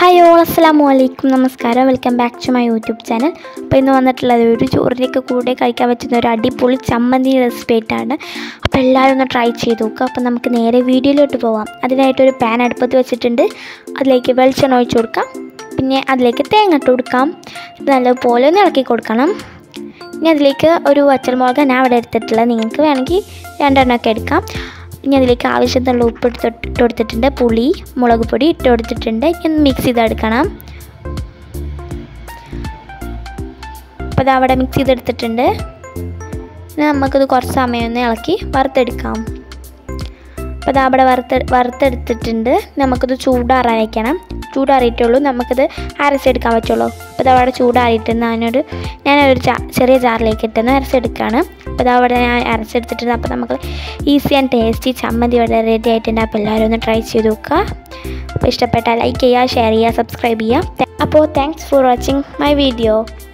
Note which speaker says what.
Speaker 1: hi all അസ്സലാമു അലൈക്കും നമസ്കാരം welcome back to my YouTube channel അപ്പോൾ ഇന്ന് വന്നിട്ടുള്ളത് ഒരു ചോറിലേക്ക് കൂടെ കഴിക്കാൻ പറ്റുന്ന ഒരു അടിപൊളി ചമ്മന്തി റെസിപ്പി ആയിട്ടാണ് അപ്പോൾ എല്ലാവരും ഒന്ന് ട്രൈ ചെയ്ത് നോക്കുക അപ്പോൾ നമുക്ക് നേരെ വീഡിയോയിലോട്ട് പോവാം അതിനായിട്ടൊരു പാൻ അടുപ്പത്ത് വെച്ചിട്ടുണ്ട് അതിലേക്ക് വെളിച്ചെണ്ണ ഒഴിച്ച് കൊടുക്കാം പിന്നെ അതിലേക്ക് തേങ്ങ ഇട്ട് കൊടുക്കാം ഇത് നല്ലപോലെ ഒന്ന് ഇളക്കി കൊടുക്കണം ഇനി അതിലേക്ക് ഒരു വച്ചൽമുളക് ഞാൻ അവിടെ എടുത്തിട്ടുള്ളത് നിങ്ങൾക്ക് വേണമെങ്കിൽ രണ്ടെണ്ണമൊക്കെ എടുക്കാം ഇനി അതിലേക്ക് ആവശ്യത്തിനുള്ള ഉപ്പ് എടുത്ത് ഇട്ട് കൊടുത്തിട്ടുണ്ട് പുളി മുളക് പൊടി ഇട്ട് കൊടുത്തിട്ടുണ്ട് ഇനി മിക്സ് ചെയ്തെടുക്കണം അപ്പോൾ അത് അവിടെ മിക്സ് ചെയ്തെടുത്തിട്ടുണ്ട് ഇനി നമുക്കിത് കുറച്ച് സമയം ഒന്ന് ഇളക്കി വറുത്തെടുക്കാം അപ്പോൾ അത് അവിടെ വറുത്ത് വറുത്തെടുത്തിട്ടുണ്ട് നമുക്കിത് ചൂടാറാൻ വയ്ക്കണം ചൂടാറിയിട്ടുള്ളൂ നമുക്കിത് അരച്ചെടുക്കാൻ പറ്റുള്ളൂ അപ്പോൾ ഇത് അവിടെ ചൂടാറിയിട്ട് ഞാനൊരു ഞാനൊരു ചാ ചെറിയ ജാറിലേക്ക് ഇട്ടെന്ന് അരച്ചെടുക്കുകയാണ് അപ്പോൾ ഇത് അവിടെ ഞാൻ അരച്ചെടുത്തിട്ടുണ്ട് അപ്പോൾ നമുക്ക് ഈസി ആൻഡ് ടേസ്റ്റി ചമ്മന്തി ഇവിടെ റെഡി ആയിട്ടുണ്ട് അപ്പോൾ എല്ലാവരും ഒന്ന് ട്രൈ ചെയ്ത് നോക്കുക അപ്പോൾ ഇഷ്ടപ്പെട്ടാൽ ലൈക്ക് ചെയ്യുക ഷെയർ ചെയ്യുക സബ്സ്ക്രൈബ് ചെയ്യുക അപ്പോൾ thanks for watching my video